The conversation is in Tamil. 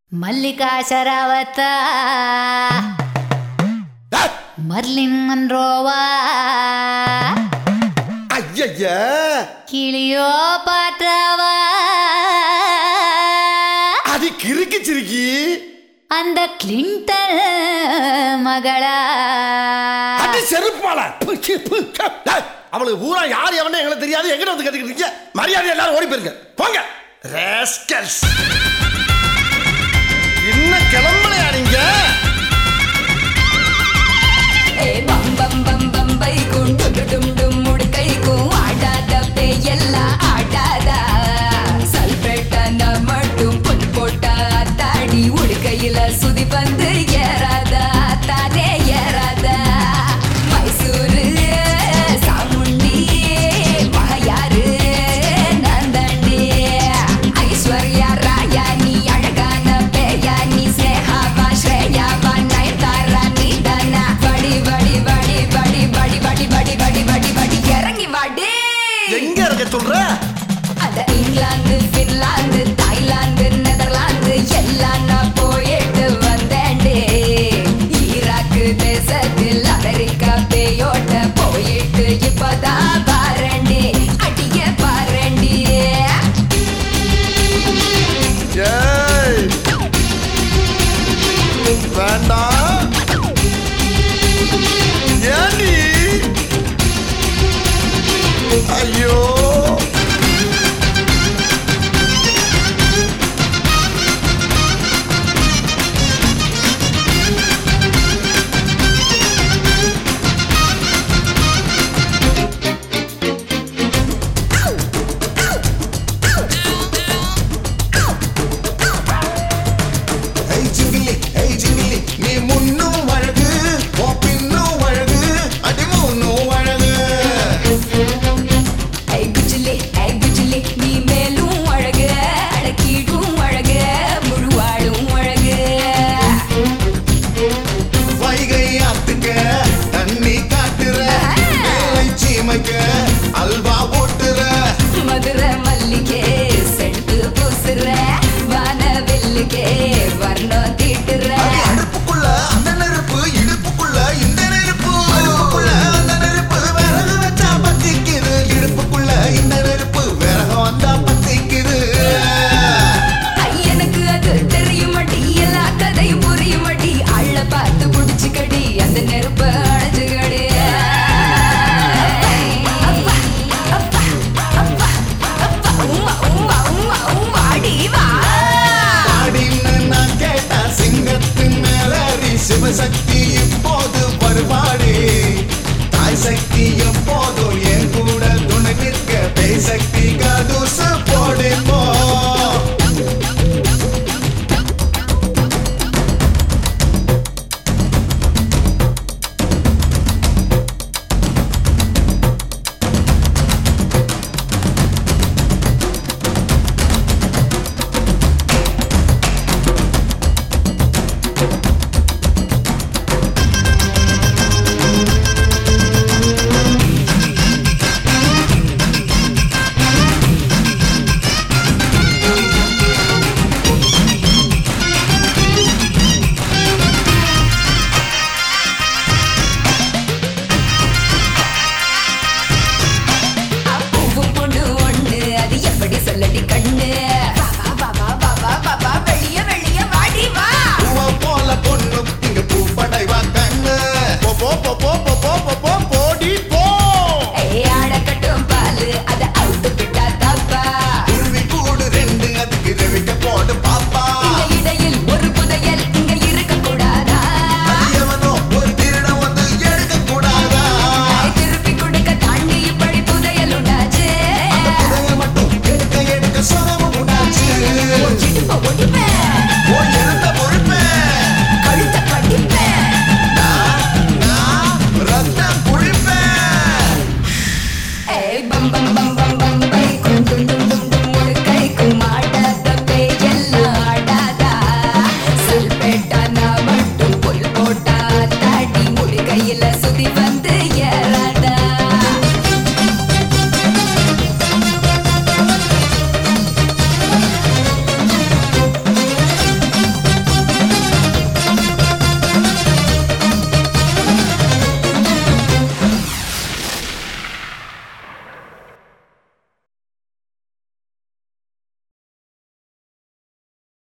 ಮಲ್ಲಿಕಾ ಶರಾವತ ಮರ್ಲಿನ್ ಮನ್ರೋವಾ ஐயா கிளியோ பாட்டாவா அது கிறுக்கு சிறுக்கி அந்த கிளின்டன் மகளா அது செருப்பால பு, சி, பு, க. டேய், அவளுக்கு பூரா யார் எவனே எங்களுக்கு தெரியாது எங்கிட்ட வந்து கத்துக்கிட்டு இருக்கீங்க மரியாதை எல்லாரும் ஓடி போயிருங்க போங்க ராஸ்கல்ஸ் இன்னும் கிளம்பலையா நீங்க ஏ பம் பம் பம் பம்பைக்கும் டும் டும் முடுக்கைக்கும் ஆடாத பேயெல்லாம் ஆடாதா சல்பேட்டன மட்டும் பொன் போட்ட தாடி உடுக்கையில சுதி வந்து ஏறாதா தானே ஏறாதா மைசூரு சாமுண்டி மகையாரு நந்தண்டி ஐஸ்வர்யா ராயா நீ அழகான பேயா நீ ஸ்னேகாவா ஸ்ரேயாவா நயன்தாரா நீ தானா படி படி படி படி படி படி படி படி படி படி இறங்கி வாடி எங்க இருக்க சொல்ற அத இங்கிலாந்து பின்லாந்து தாய்லாந்து நெதர்லாந்து எல்லாம் நான் போயிட்டு வந்தேன்டே ஈராக்கு தேசத்தில் அமெரிக்கா பேயோட்ட போயிட்டு இப்பதான் பாரண்டி அடிய பாரண்டி ஏய் வேண்டாம் ஏண்டி ஐயோ ஏய் ஜிங்கிலி ஏய் ஜிங்கிலி நீ முன்னும் அழகு ஓ பின்னும் அழகு அடி மூணும் அழகு ஐ குச்சிலி ஐ குச்சிலி நீ மேலும் அழகு அடக்கிடும் அழகு முழுவாடும் அழகு வைகை ஆத்துக்க தண்ணி காட்டுற வேலை சீமைக்க அல்வா ஓட்டுற மதுரை மல்லிகே செண்டு பூசுற வானவில்லுக்கே வர்ணம் தீட்டுற அடி அடுப்புக்குள்ள அந்த நெருப்பு இடுப்புக்குள்ள இந்த நெருப்பு அடுப்புக்குள்ள அந்த நெருப்பு விறகு வச்சா பத்திக்குது இடுப்புக்குள்ள இந்த நெருப்பு விறகு வந்தா பத்திக்குது ஐயனுக்கு அது தெரியுமடி எல்லா கதையும் புரியுமடி அள்ள பார்த்து புடிச்சுக்கடி அந்த நெருப்ப அணைச்சுக்கடி அப்பா, அப்பா, அப்பா, அப்பா, உம்மா, உம்மா, உம்மா, உம்மா, அடி வா. பாடின்னு நான் கேட்ட சிங்கத்தின் மேலேறி சிவசக்தி இப்போது வருவாடி தாய் சக்தி எப்போதும் என் கூட துணை நிற்க பேய் சக்தி